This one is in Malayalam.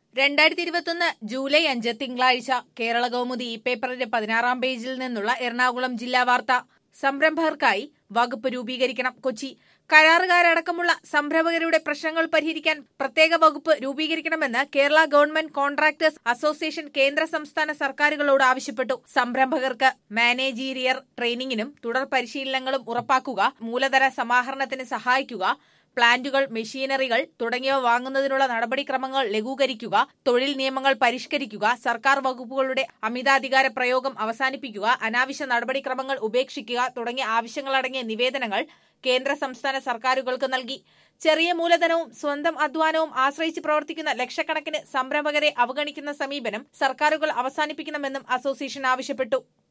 രണ്ടായിരത്തി ഇരുപത്തൊന്ന് ജൂലൈ അഞ്ച് തിങ്കളാഴ്ച കേരള കൗമുദി ഈ പേപ്പറിന്റെ പതിനാറാം പേജിൽ നിന്നുള്ള എറണാകുളം ജില്ലാ വാർത്ത സംരംഭകർക്കായി വകുപ്പ് രൂപീകരിക്കണം കൊച്ചി കരാറുകാരടക്കമുള്ള സംരംഭകരുടെ പ്രശ്നങ്ങൾ പരിഹരിക്കാൻ പ്രത്യേക വകുപ്പ് രൂപീകരിക്കണമെന്ന് കേരള ഗവൺമെന്റ് കോൺട്രാക്ടേഴ്സ് അസോസിയേഷൻ കേന്ദ്ര സംസ്ഥാന സർക്കാരുകളോട് ആവശ്യപ്പെട്ടു സംരംഭകർക്ക് മാനേജീരിയർ ട്രെയിനിങ്ങിനും തുടർ പരിശീലനങ്ങളും ഉറപ്പാക്കുക മൂലധന സമാഹരണത്തിന് സഹായിക്കുക പ്ലാന്റുകൾ മെഷീനറികൾ തുടങ്ങിയവ വാങ്ങുന്നതിനുള്ള നടപടിക്രമങ്ങൾ ലഘൂകരിക്കുക തൊഴിൽ നിയമങ്ങൾ പരിഷ്കരിക്കുക സർക്കാർ വകുപ്പുകളുടെ അമിതാധികാര പ്രയോഗം അവസാനിപ്പിക്കുക അനാവശ്യ നടപടിക്രമങ്ങൾ ഉപേക്ഷിക്കുക തുടങ്ങിയ ആവശ്യങ്ങളടങ്ങിയ നിവേദനങ്ങൾ കേന്ദ്ര സംസ്ഥാന സർക്കാരുകൾക്ക് നൽകി ചെറിയ മൂലധനവും സ്വന്തം അധ്വാനവും ആശ്രയിച്ച് പ്രവർത്തിക്കുന്ന ലക്ഷക്കണക്കിന് സംരംഭകരെ അവഗണിക്കുന്ന സമീപനം സർക്കാരുകൾ അവസാനിപ്പിക്കണമെന്നും അസോസിയേഷൻ ആവശ്യപ്പെട്ടു